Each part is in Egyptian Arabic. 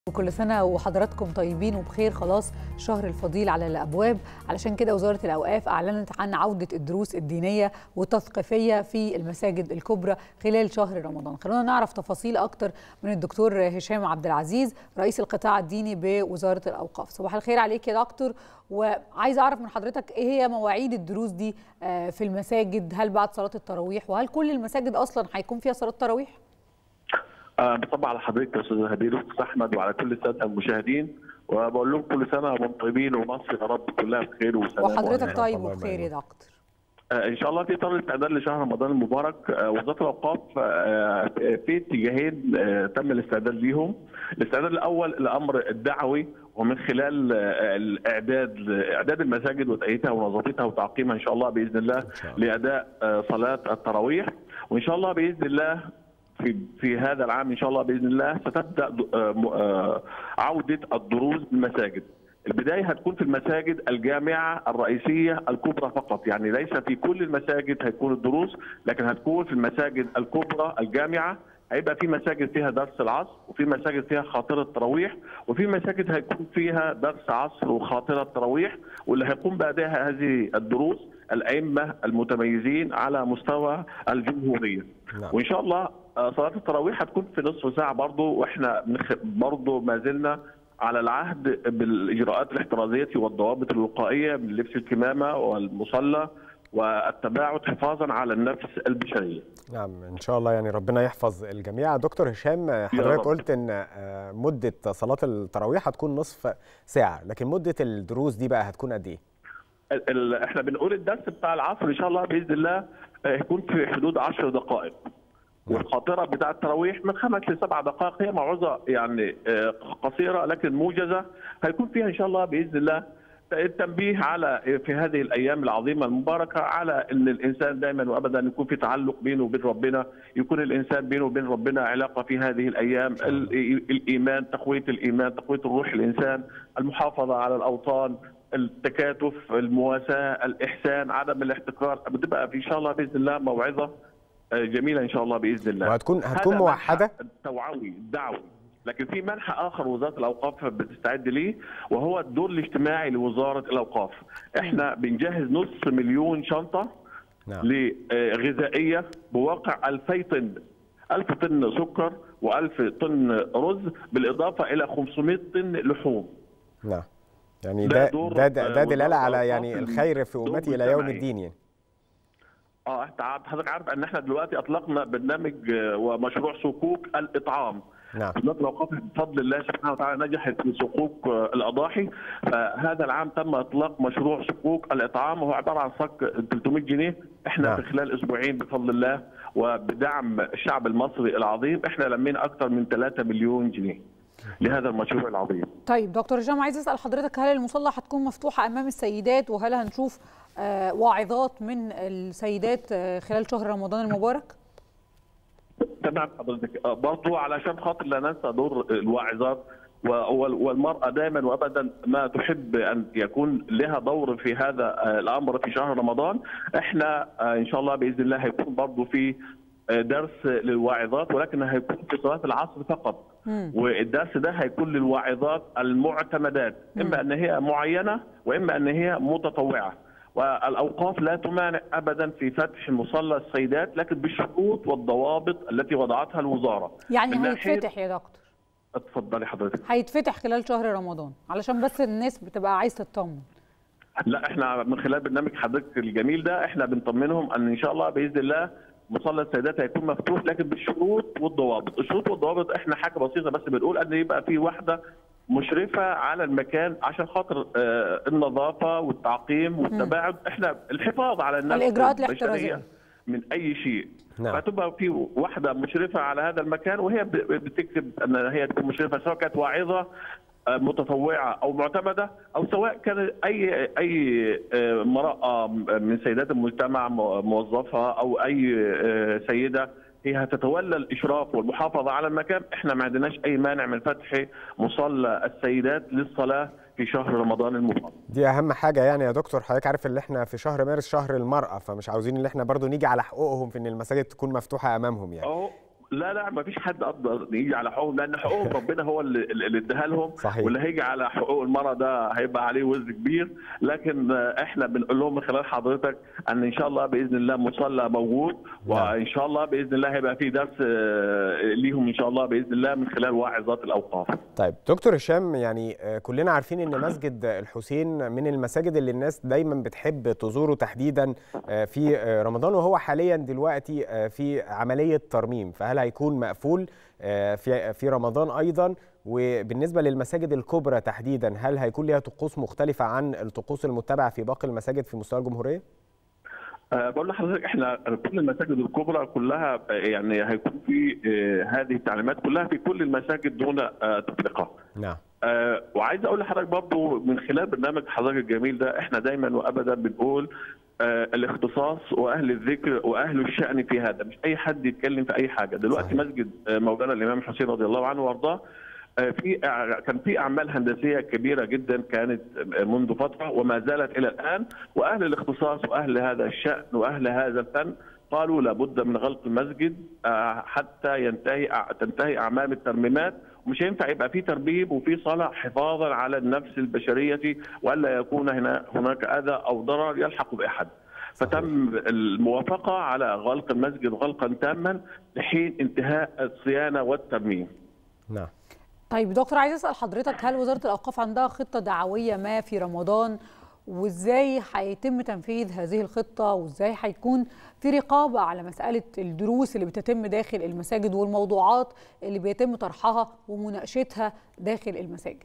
وكل سنة وحضراتكم طيبين وبخير خلاص شهر الفضيل على الأبواب علشان كده وزارة الأوقاف أعلنت عن عودة الدروس الدينية والتثقيفية في المساجد الكبرى خلال شهر رمضان خلونا نعرف تفاصيل أكتر من الدكتور هشام عبد العزيز رئيس القطاع الديني بوزارة الأوقاف صباح الخير عليك يا دكتور وعايز أعرف من حضرتك إيه هي مواعيد الدروس دي في المساجد هل بعد صلاة التراويح وهل كل المساجد أصلا هيكون فيها صلاة تراويح؟ بطبع على حضرتك يا استاذ هدير واستاذ احمد وعلى كل الساده المشاهدين وبقول لهم كل سنه وانتم طيبين ومصر يا رب كلها بخير وسلام وحضرتك طيب وبخير يا دكتور ان شاء الله في اطار الاستعداد لشهر رمضان المبارك وزاره الاوقاف في اتجاهين تم الاستعداد ليهم الاستعداد الاول الامر الدعوي ومن خلال الاعداد اعداد المساجد وتأييدها ونظافتها وتعقيمها ان شاء الله باذن الله لاداء صلاه التراويح وان شاء الله باذن الله في في هذا العام ان شاء الله باذن الله ستبدا عوده الدروس بالمساجد. البدايه هتكون في المساجد الجامعه الرئيسيه الكبرى فقط، يعني ليس في كل المساجد هيكون الدروس، لكن هتكون في المساجد الكبرى الجامعه هيبقى في مساجد فيها درس العصر وفي مساجد فيها خاطره تراويح وفي مساجد هيكون فيها درس عصر وخاطره تراويح واللي هيقوم بادائها هذه الدروس الائمه المتميزين على مستوى الجمهوريه. نعم. وان شاء الله صلاه التراويح هتكون في نصف ساعه برضه واحنا برضه ما زلنا على العهد بالاجراءات الاحترازيه والضوابط الوقائيه من لبس الكمامه والمصلى والتباعد حفاظا على النفس البشريه. نعم ان شاء الله يعني ربنا يحفظ الجميع دكتور هشام حضرتك قلت ان مده صلاه التراويح هتكون نصف ساعه لكن مده الدروس دي بقى هتكون قد ايه؟ احنا بنقول الدرس بتاع العصر ان شاء الله باذن الله هيكون في حدود 10 دقائق. والخاطره بتاع التراويح من خمس لسبع دقائق هي موعظه يعني قصيره لكن موجزه هيكون فيها ان شاء الله باذن الله التنبيه على في هذه الايام العظيمه المباركه على ان الانسان دائما وابدا يكون في تعلق بينه وبين ربنا، يكون الانسان بينه وبين ربنا علاقه في هذه الايام، الايمان، تقويه الايمان، تقويه الروح الانسان، المحافظه على الاوطان، التكاتف، المواساه، الاحسان، عدم الاحتكار، بتبقى ان شاء الله باذن الله موعظه جميله ان شاء الله باذن الله. وهتكون هتكون موحده؟ التوعوي الدعوي لكن في منحى اخر وزاره الاوقاف بتستعد ليه وهو الدور الاجتماعي لوزاره الاوقاف. احنا بنجهز نص مليون شنطه نعم. غذائيه بواقع 2000 طن 1000 طن سكر و1000 طن رز بالاضافه الى 500 طن لحوم. نعم. يعني ده ده ده, ده دلاله على يعني الخير في امتي الى يوم الدين يعني. اه انت حضرتك عارف ان احنا دلوقتي اطلقنا برنامج ومشروع صكوك الاطعام. نعم. وزاره الاوقاف بفضل الله سبحانه وتعالى نجحت في صكوك الاضاحي فهذا العام تم اطلاق مشروع صكوك الاطعام وهو عباره عن صك 300 جنيه احنا نعم. في خلال اسبوعين بفضل الله وبدعم الشعب المصري العظيم احنا لمينا اكثر من 3 مليون جنيه لهذا المشروع العظيم. طيب دكتور هشام عايز اسال حضرتك هل المصلى هتكون مفتوحه امام السيدات وهل هنشوف آه واعظات من السيدات آه خلال شهر رمضان المبارك؟ تمام حضرتك برضو علشان خاطر لا ننسى دور الواعظات والمرأة دائما وأبدا ما تحب أن يكون لها دور في هذا الأمر في شهر رمضان احنا إن شاء الله بإذن الله هيكون برضو في درس للواعظات ولكن هيكون في صلاة العصر فقط مم. والدرس ده هيكون للواعظات المعتمدات مم. إما أن هي معينة وإما أن هي متطوعة والاوقاف لا تمانع ابدا في فتح مصلى السيدات لكن بالشروط والضوابط التي وضعتها الوزاره. يعني هيتفتح يا دكتور. اتفضلي حضرتك. هيتفتح خلال شهر رمضان علشان بس الناس بتبقى عايز تطمن. لا احنا من خلال برنامج حضرتك الجميل ده احنا بنطمنهم ان ان شاء الله باذن الله مصلى السيدات هيكون مفتوح لكن بالشروط والضوابط، الشروط والضوابط احنا حاجه بسيطه بس بنقول ان يبقى في واحده مشرفه على المكان عشان خاطر النظافه والتعقيم والتباعد احنا الحفاظ على النفس الاجراءات الاحترازيه من اي شيء نعم. فتبقى في واحده مشرفه على هذا المكان وهي بتكتب ان هي تكون مشرفه سواء كانت واعظه متطوعه او معتمده او سواء كان اي اي امراه من سيدات المجتمع موظفه او اي سيده هي هتتولى الاشراف والمحافظه على المكان احنا ما عندناش اي مانع من فتح مصلى السيدات للصلاه في شهر رمضان المبارك دي اهم حاجه يعني يا دكتور حضرتك عارف ان احنا في شهر مارس شهر المراه فمش عاوزين ان احنا برضو نيجي على حقوقهم في ان المساجد تكون مفتوحه امامهم يعني اهو لا لا ما فيش حد قدر يجي على حقوقهم لان حقوقهم ربنا هو اللي اللي اداها لهم صحيح. واللي هيجي على حقوق المراه ده هيبقى عليه وزن كبير لكن احنا بنقول لهم من خلال حضرتك ان ان شاء الله باذن الله مصلى موجود وان شاء الله باذن الله هيبقى في درس ليهم ان شاء الله باذن الله من خلال واعظات الاوقاف. طيب دكتور هشام يعني كلنا عارفين ان مسجد الحسين من المساجد اللي الناس دايما بتحب تزوره تحديدا في رمضان وهو حاليا دلوقتي في عمليه ترميم فهل هيكون مقفول في في رمضان ايضا وبالنسبه للمساجد الكبرى تحديدا هل هيكون ليها طقوس مختلفه عن الطقوس المتبعه في باقي المساجد في مستوى الجمهوريه؟ أه بقول لحضرتك احنا كل المساجد الكبرى كلها يعني هيكون في هذه التعليمات كلها في كل المساجد دون تفرقه. نعم. أه وعايز اقول لحضرتك برضه من خلال برنامج حضرتك الجميل ده احنا دايما وابدا بنقول أه الاختصاص واهل الذكر واهل الشان في هذا مش اي حد يتكلم في اي حاجه دلوقتي صحيح. مسجد مولانا الامام الحسين رضي الله عنه وارضاه في كان في اعمال هندسيه كبيره جدا كانت منذ فتره وما زالت الى الان واهل الاختصاص واهل هذا الشان واهل هذا الفن قالوا لابد من غلق المسجد حتى ينتهي تنتهي اعمال الترميمات ومش هينفع يبقى في تربيب وفي صلاه حفاظا على النفس البشريه والا يكون هنا هناك اذى او ضرر يلحق باحد. فتم الموافقه على غلق المسجد غلقا تاما لحين انتهاء الصيانه والترميم. نعم. طيب دكتور عايز اسال حضرتك هل وزاره الاوقاف عندها خطه دعويه ما في رمضان وازاي هيتم تنفيذ هذه الخطه وازاي هيكون في رقابه على مساله الدروس اللي بتتم داخل المساجد والموضوعات اللي بيتم طرحها ومناقشتها داخل المساجد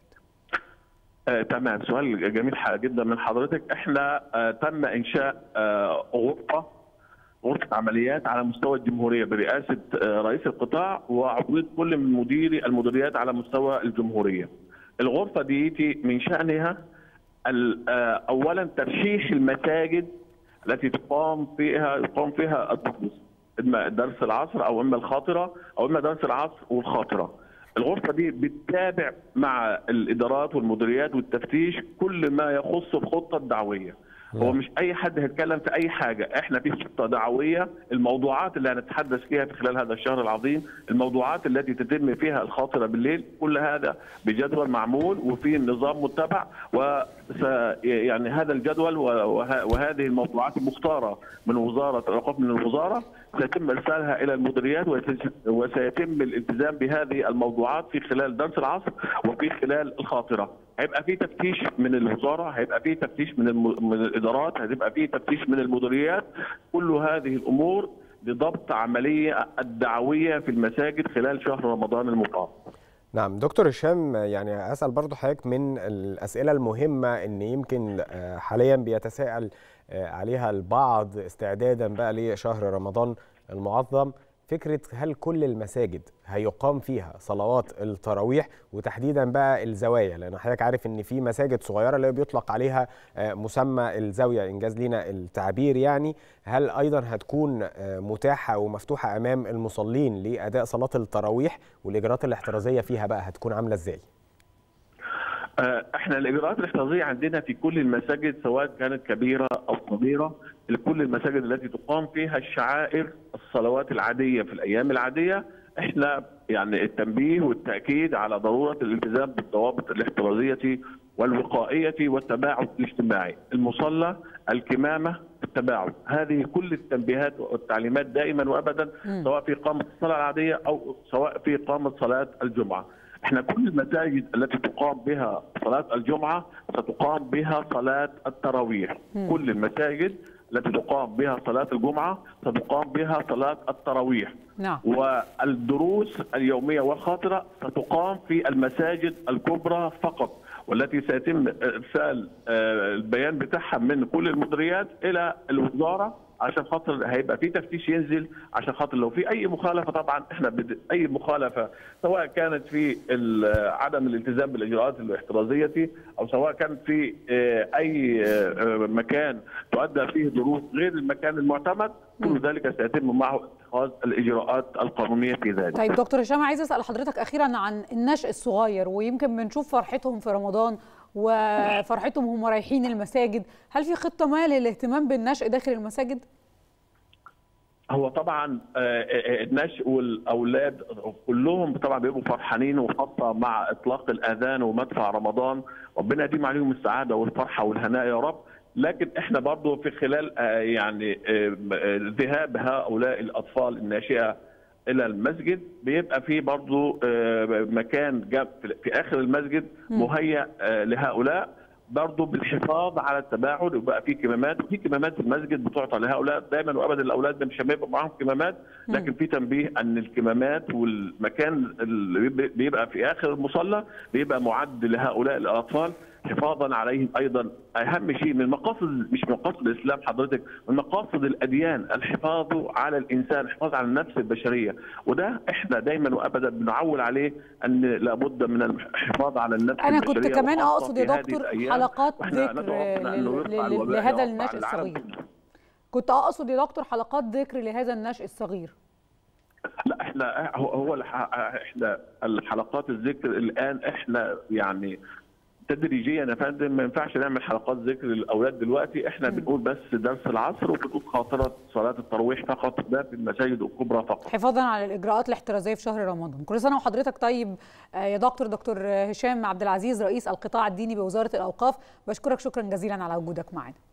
آه، تمام سؤال جميل جدا من حضرتك احنا آه، تم انشاء آه، غرفه غرفه عمليات على مستوى الجمهوريه برئاسه رئيس القطاع وعضويه كل من مديري المديريات على مستوى الجمهوريه. الغرفه دي من شانها اولا ترشيح المساجد التي تقام فيها يقام فيها الطقوس اما درس العصر او اما الخاطره او اما درس العصر والخاطره. الغرفه دي بتتابع مع الادارات والمديريات والتفتيش كل ما يخص الخطه الدعويه. هو مش اي حد هيتكلم في اي حاجه احنا في خطه دعويه الموضوعات اللي هنتحدث فيها في خلال هذا الشهر العظيم الموضوعات التي تتم فيها الخاطره بالليل كل هذا بجدول معمول وفي نظام متبع و يعني هذا الجدول وهذه الموضوعات المختاره من وزاره الاوقاف من الوزاره سيتم ارسالها الى المديريات وسيتم الالتزام بهذه الموضوعات في خلال درس العصر وفي خلال الخاطره هيبقى في تفتيش من الوزاره هيبقى في تفتيش من من الادارات هتبقى في تفتيش من المديريات كل هذه الامور لضبط عمليه الدعويه في المساجد خلال شهر رمضان المقام نعم دكتور هشام يعني اسال برضو حضرتك من الاسئله المهمه ان يمكن حاليا بيتساءل عليها البعض استعدادا بقى لشهر رمضان المعظم فكره هل كل المساجد هيقام فيها صلوات التراويح وتحديدا بقى الزوايا لان حضرتك عارف ان في مساجد صغيره اللي بيطلق عليها مسمى الزاويه انجاز لينا التعبير يعني هل ايضا هتكون متاحه ومفتوحه امام المصلين لاداء صلاه التراويح والاجراءات الاحترازيه فيها بقى هتكون عامله ازاي؟ احنا الاجراءات الاحترازيه عندنا في كل المساجد سواء كانت كبيره او صغيره لكل المساجد التي تقام فيها الشعائر الصلوات العاديه في الايام العاديه احنا يعني التنبيه والتاكيد على ضروره الالتزام بالضوابط الاحترازيه والوقائيه والتباعد الاجتماعي، المصلى، الكمامه، التباعد، هذه كل التنبيهات والتعليمات دائما وابدا سواء في اقامه الصلاه العاديه او سواء في اقامه صلاه الجمعه. احنا كل المساجد التي تقام بها صلاه الجمعه ستقام بها صلاه التراويح، كل المساجد التي تقام بها صلاة الجمعة ستقام بها صلاة التراويح نعم. والدروس اليومية والخاطرة ستقام في المساجد الكبرى فقط والتي سيتم إرسال البيان بتاعها من كل المديريات إلى الوزارة عشان خاطر هيبقى في تفتيش ينزل عشان خاطر لو في اي مخالفه طبعا احنا بد... اي مخالفه سواء كانت في عدم الالتزام بالاجراءات الاحترازيه او سواء كانت في اي مكان تؤدى فيه دروس غير المكان المعتمد كل ذلك سيتم معه اتخاذ الاجراءات القانونيه في ذلك. طيب دكتور هشام عايز اسال حضرتك اخيرا عن النشء الصغير ويمكن بنشوف فرحتهم في رمضان وفرحتهم هم رايحين المساجد هل في خطه ما للاهتمام بالنشء داخل المساجد هو طبعا النشء والاولاد كلهم طبعا بيبقوا فرحانين وخاصه مع اطلاق الاذان ومدفع رمضان ربنا يديم عليهم السعاده والفرحه والهناء يا رب لكن احنا برضو في خلال يعني ذهاب هؤلاء الاطفال الناشئه الى المسجد بيبقى في برضو مكان جاب في اخر المسجد مهيأ لهؤلاء برضه بالحفاظ على التباعد وبقى في كمامات وفي كمامات في المسجد بتعطى لهؤلاء دايما وابدا الاولاد مش هيبقى معاهم كمامات لكن في تنبيه ان الكمامات والمكان اللي بيبقى في اخر المصلى بيبقى معد لهؤلاء الاطفال حفاظا عليهم ايضا اهم شيء من مقاصد مش مقاصد الاسلام حضرتك من مقاصد الاديان الحفاظ على الانسان الحفاظ على النفس البشريه وده احنا دايما وابدا بنعول عليه ان لابد من الحفاظ على النفس انا البشريه كنت كمان اقصد يا دكتور حلقات ذكر لهذا النشء الصغير كنت اقصد يا دكتور حلقات ذكر لهذا النشء الصغير لا احنا هو احنا الحلقات الذكر الان احنا يعني تدريجيا يا فندم ما ينفعش نعمل حلقات ذكر للاولاد دلوقتي احنا بنقول بس درس العصر وبنقول خاطره صلاه التراويح فقط ده في المساجد الكبرى فقط حفاظا على الاجراءات الاحترازيه في شهر رمضان كل سنه وحضرتك طيب يا دكتور دكتور هشام عبد العزيز رئيس القطاع الديني بوزاره الاوقاف بشكرك شكرا جزيلا على وجودك معنا